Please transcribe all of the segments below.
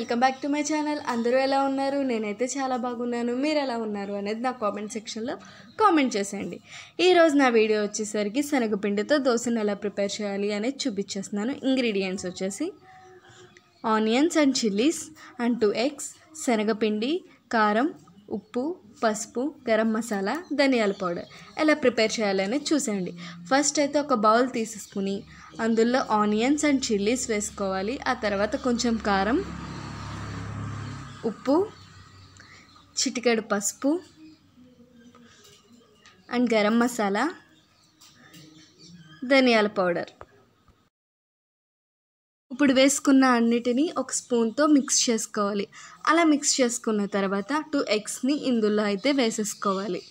welcome back to my channel అందరూ ఎలా ఉన్నారు నేనైతే చాలా బాగున్నాను మీరు ఎలా ఉన్నారు అనేది నా కామెంట్ సెక్షన్లో కామెంట్ చేసేయండి ఈరోజు నా వీడియో వచ్చేసరికి శనగపిండితో దోశను ఎలా ప్రిపేర్ చేయాలి అనేది చూపించేస్తున్నాను ఇంగ్రీడియంట్స్ వచ్చేసి onions and chillies and two eggs శనగపిండి కారం ఉప్పు పసుపు గరం మసాలా ధనియాల పౌడర్ ఎలా ప్రిపేర్ చేయాలనేది చూసేయండి ఫస్ట్ అయితే ఒక బౌల్ తీసేసుకుని అందులో ఆనియన్స్ అండ్ చిల్లీస్ వేసుకోవాలి ఆ తర్వాత కొంచెం కారం ఉప్పు చిటికెడు పసుపు అండ్ గరం మసాలా ధనియాల పౌడర్ ఇప్పుడు వేసుకున్న అన్నిటినీ ఒక స్పూన్తో మిక్స్ చేసుకోవాలి అలా మిక్స్ చేసుకున్న తర్వాత టూ ఎగ్స్ని ఇందులో అయితే వేసేసుకోవాలి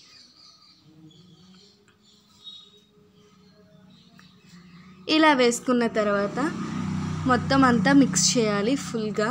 ఇలా వేసుకున్న తర్వాత మొత్తం అంతా మిక్స్ చేయాలి ఫుల్గా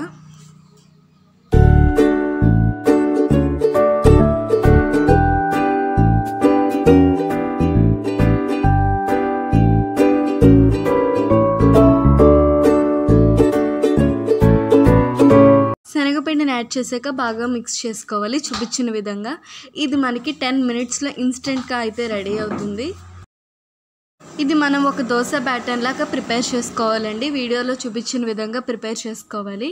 శనగపిండిని యాడ్ చేసాక బాగా మిక్స్ చేసుకోవాలి చూపించిన విధంగా ఇది మనకి టెన్ మినిట్స్లో ఇన్స్టెంట్గా అయితే రెడీ అవుతుంది ఇది మనం ఒక దోశ బ్యాటర్ లాగా ప్రిపేర్ చేసుకోవాలండి వీడియోలో చూపించిన విధంగా ప్రిపేర్ చేసుకోవాలి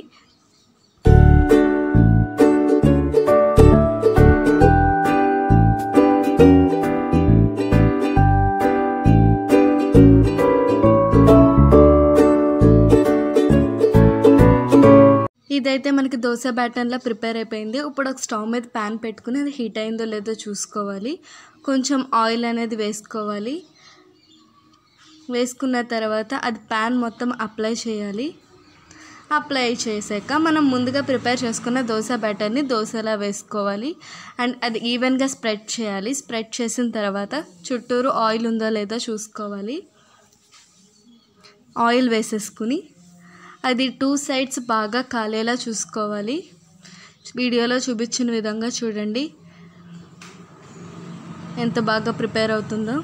ఇదైతే మనకి దోశ బ్యాటర్లా ప్రిపేర్ అయిపోయింది ఇప్పుడు ఒక స్టవ్ మీద ప్యాన్ పెట్టుకుని అది హీట్ అయిందో లేదో చూసుకోవాలి కొంచెం ఆయిల్ అనేది వేసుకోవాలి వేసుకున్న తర్వాత అది ప్యాన్ మొత్తం అప్లై చేయాలి అప్లై చేసాక మనం ముందుగా ప్రిపేర్ చేసుకున్న దోశ బ్యాటర్ని దోశలా వేసుకోవాలి అండ్ అది ఈవెన్గా స్ప్రెడ్ చేయాలి స్ప్రెడ్ చేసిన తర్వాత చుట్టూరు ఆయిల్ ఉందో లేదో చూసుకోవాలి ఆయిల్ వేసేసుకుని అది టూ సైడ్స్ బాగా కాలేలా చూసుకోవాలి వీడియోలో చూపించిన విధంగా చూడండి ఎంత బాగా ప్రిపేర్ అవుతుందో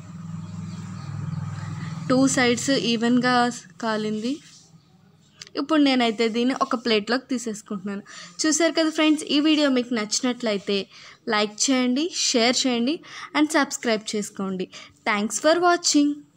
టూ సైడ్స్ ఈవెన్గా కాలింది ఇప్పుడు నేనైతే దీన్ని ఒక ప్లేట్లోకి తీసేసుకుంటున్నాను చూసారు కదా ఫ్రెండ్స్ ఈ వీడియో మీకు నచ్చినట్లయితే లైక్ చేయండి షేర్ చేయండి అండ్ సబ్స్క్రైబ్ చేసుకోండి థ్యాంక్స్ ఫర్ వాచింగ్